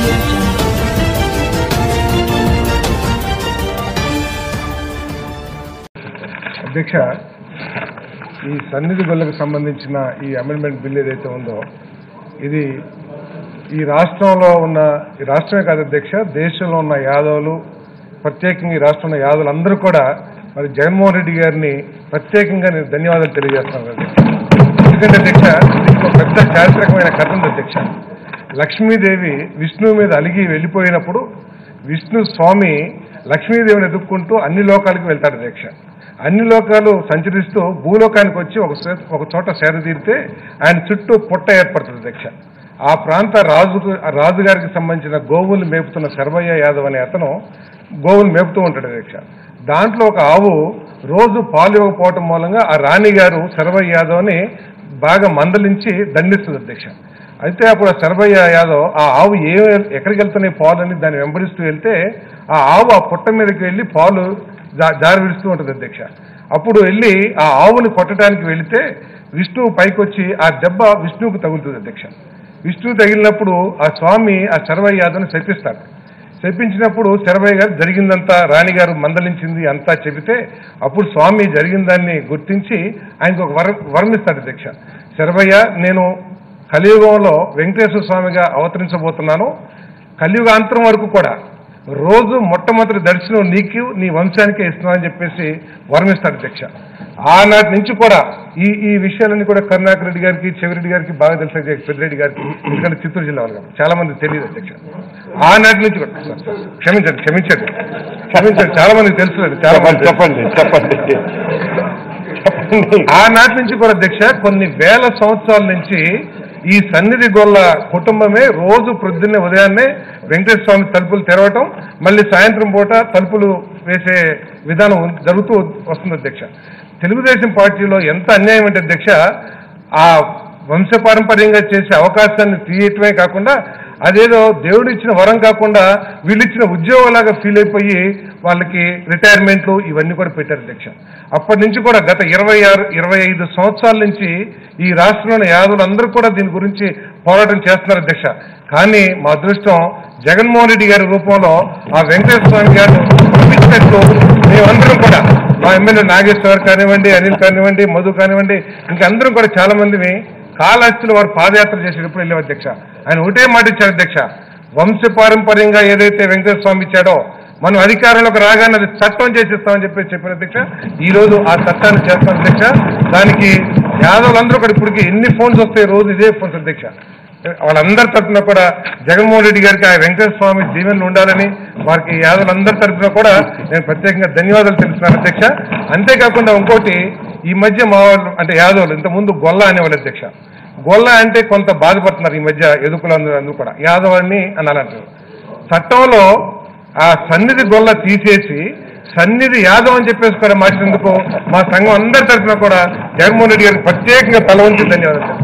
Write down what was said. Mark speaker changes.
Speaker 1: audio jungle.
Speaker 2: అధ్యక్ష ఈ సన్నిధి గొల్లకు సంబంధించిన ఈ అమెండ్మెంట్ బిల్ ఏదైతే ఉందో ఇది ఈ రాష్ట్రంలో ఉన్న ఈ రాష్ట్రమే కాదు అధ్యక్ష దేశంలో ఉన్న యాదవులు ప్రత్యేకంగా ఈ రాష్ట్రంలో ఉన్న యాదవులు అందరూ కూడా మరి జగన్మోహన్ రెడ్డి గారిని ప్రత్యేకంగా నేను ధన్యవాదాలు తెలియజేస్తున్నాను అధ్యక్ష ఎందుకంటే అధ్యక్ష దీనికి ఒక పెద్ద చారిత్రకమైన కథ ఉంది అధ్యక్ష లక్ష్మీదేవి విష్ణువు మీద అలిగి వెళ్ళిపోయినప్పుడు విష్ణు స్వామి లక్ష్మీదేవిని ఎదుర్కొంటూ అన్ని లోకాలకు వెళ్తాడు అధ్యక్ష అన్ని లోకాలు సంచరిస్తూ భూలోకానికి వచ్చి ఒక సే- ఒక చోట సేద తీరితే ఆయన చుట్టూ పుట్ట ఏర్పడుతుంది అధ్యక్ష ఆ ప్రాంత రాజు రాజుగారికి సంబంధించిన గోవులు మేపుతున్న శర్వయ్య యాదవ్ అనే అతను గోవులు మేపుతూ ఉంటాడు అధ్యక్ష దాంట్లో ఒక ఆవు రోజు పాలు ఇవ్వకపోవటం మూలంగా ఆ రాణి గారు శర్వయ్య యాదవ్ని బాగా మందలించి దండిస్తుంది అధ్యక్ష అయితే అప్పుడు ఆ శరభయ్య యాదవ్ ఆ ఆవు ఏ ఎక్కడికి వెళ్తున్నాయి పాలు అని దాన్ని వెంబడిస్తూ వెళ్తే ఆ ఆవు ఆ పుట్ట మీదకి వెళ్ళి పాలు జా- జారి విడుస్తూ ఉంటుంది అధ్యక్ష అప్పుడు వెళ్ళి ఆ ఆవుని కొట్టడానికి వెళితే విష్ణువు పైకొచ్చి ఆ దెబ్బ విష్ణువుకు తగులుతుంది అధ్యక్ష విష్ణువు తగిలినప్పుడు ఆ స్వామి ఆ శరభయ్య యాదవ్ని శపిస్తాడు శపించినప్పుడు శరభయ్య గారు జరిగిందంతా రాణిగారు మందలించింది అంతా చెబితే అప్పుడు స్వామి జరిగిన దాన్ని గుర్తించి ఆయనకు ఒక వర వరమిస్తాడు అధ్యక్ష శరభయ్య నేను కలియుగంలో వెంకటేశ్వర స్వామిగా అవతరించబోతున్నాను కలియుగాంతరం వరకు కూడా రోజు మొట్టమొదటి దర్శనం నీకు నీ వంశానికే ఇస్తున్నానని చెప్పేసి వరమిస్తాడు అధ్యక్ష ఆనాటి నుంచి కూడా ఈ ఈ విషయాలన్నీ కూడా కరుణాకర్ రెడ్డి గారికి చెవిరెడ్డి గారికి బాగా తెలుసు అధ్యక్ష పెద్దిరెడ్డి గారికి ఎందుకంటే చిత్తూరు జిల్లా వాళ్ళు కాబట్టి చాలా మంది తెలియదు అధ్యక్ష ఆనాటి నుంచి కూడా సార్, సార్, క్షమించండి క్షమించండి క్షమించండి చాలా మందికి తెలుసు చాలా మంది
Speaker 3: చెప్పండి చెప్పండి చెప్పండి
Speaker 2: ఆనాటి నుంచి కూడా అధ్యక్ష కొన్ని వేల సంవత్సరాల నుంచి ఈ సన్నిధి గొల్ల కుటుంబమే రోజు ప్రొద్దున్నే ఉదయాన్నే వెంకటేశ్వర స్వామి తలుపులు తెరవటం మళ్ళీ సాయంత్రం పూట తలుపులు వేసే విధానం ఉం- జరుగుతూ వస్తుంది అధ్యక్ష తెలుగుదేశం పార్టీలో ఎంత అన్యాయం అంటే అధ్యక్ష ఆ వంశపారంపర్యంగా చేసే అవకాశాన్ని తీయటమే కాకుండా అదేదో దేవుడు ఇచ్చిన వరం కాకుండా వీళ్ళు ఇచ్చిన ఉద్యోగంలాగా ఫీల్ అయిపోయి వాళ్ళకి రిటైర్మెంట్లు ఇవన్నీ కూడా పెట్టారు అధ్యక్ష అప్పటి నుంచి కూడా గత ఇరవై ఆరు ఇరవై ఐదు సంవత్సరాల నుంచి ఈ రాష్ట్రంలోని యాదవులు అందరూ కూడా దీని గురించి పోరాటం చేస్తున్నారు అధ్యక్ష కానీ మా అదృష్టం జగన్మోహన్ రెడ్డి గారి రూపంలో ఆ వెంకటేశ్వర స్వామి గారు పంపించినట్టు మేమందరం కూడా మా ఎమ్మెల్యే నాగేశ్వర్ కానివ్వండి అనిల్ కానివ్వండి మధు కానివ్వండి ఇంకా అందరం కూడా చాలా మందిని కాళహస్తిలో వారు పాదయాత్ర చేసేటప్పుడు వెళ్ళాం అధ్యక్ష ఆయన ఒకటే మాట ఇచ్చారు అధ్యక్ష వంశపారంపర్యంగా ఏదైతే వెంకటేశ్వర స్వామి ఇచ్చాడో మనం అధికారంలోకి రాగానే అది చట్టం చేసిస్తామని చెప్పి చెప్పిన అధ్యక్ష ఈ రోజు ఆ చట్టాన్ని చేస్తాం అధ్యక్ష దానికి యాదవులందరూ కూడా ఇప్పటికి ఎన్ని ఫోన్స్ వస్తాయి రోజు ఇదే ఫోన్స్ అధ్యక్ష వాళ్ళందరి తరఫున కూడా జగన్మోహన్ రెడ్డి గారికి ఆ వెంకటేశ్వర స్వామి దీవెనలు ఉండాలని వారికి యాదవులందరి తరఫున కూడా నేను ప్రత్యేకంగా ధన్యవాదాలు తెలుస్తున్నాను అధ్యక్ష అంతేకాకుండా ఇంకోటి ఈ మధ్య మా వాళ్ళు అంటే యాదవులు ఇంతకుముందు గొల్ల అనేవాళ్ళు అధ్యక్ష గొల్ల అంటే కొంత బాధపడుతున్నారు ఈ మధ్య ఎదుకులందరూ అందరూ కూడా యాదవ్ అని అనాలంటారు చట్టంలో ఆ సన్నిధి గొల్ల తీసేసి సన్నిధి యాదవ్ అని చెప్పేసి కూడా మార్చినందుకు మా సంఘం అందరి తరఫున కూడా జగన్మోహన్ రెడ్డి గారికి ప్రత్యేకంగా తల వంచి ధన్యవాదాలు